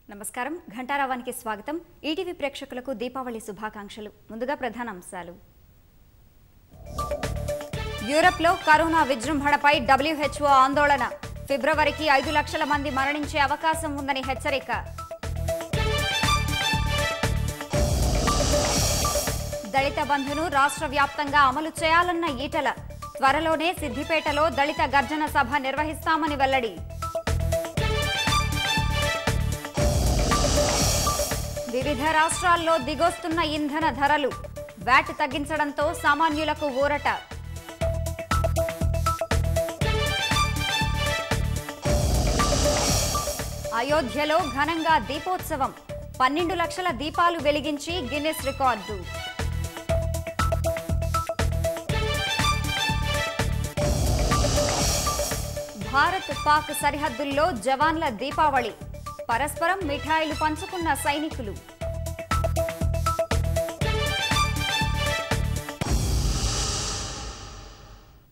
నమస్కారం ఘంటారావానికి స్వాగతం ఈటీవీ ప్రేక్షకులకు దీపావళి శుభాకాంక్షలు ముందుగా ప్రధాన అంశాలు యూరప్లో కరోనా విజృంభణపై డబ్ల్యూహెచ్ఓ ఆందోళన ఫిబ్రవరికి ఐదు లక్షల మంది మరణించే అవకాశం ఉందని హెచ్చరిక దళిత బంధును రాష్ట్ర వ్యాప్తంగా అమలు చేయాలన్న ఈటల త్వరలోనే సిద్దిపేటలో దళిత గర్జన సభ నిర్వహిస్తామని వెల్లడి వివిధ రాష్ట్రాల్లో దిగొస్తున్న ఇంధన ధరలు వ్యాట్ తగ్గించడంతో సామాన్యులకు ఊరట అయోధ్యలో ఘనంగా దీపోత్సవం పన్నెండు లక్షల దీపాలు వెలిగించి గిన్నెస్ రికార్డు భారత్ పాక్ సరిహద్దుల్లో జవాన్ల దీపావళి పరస్పరం మిఠాయిలు పంచుకున్న సైనికులు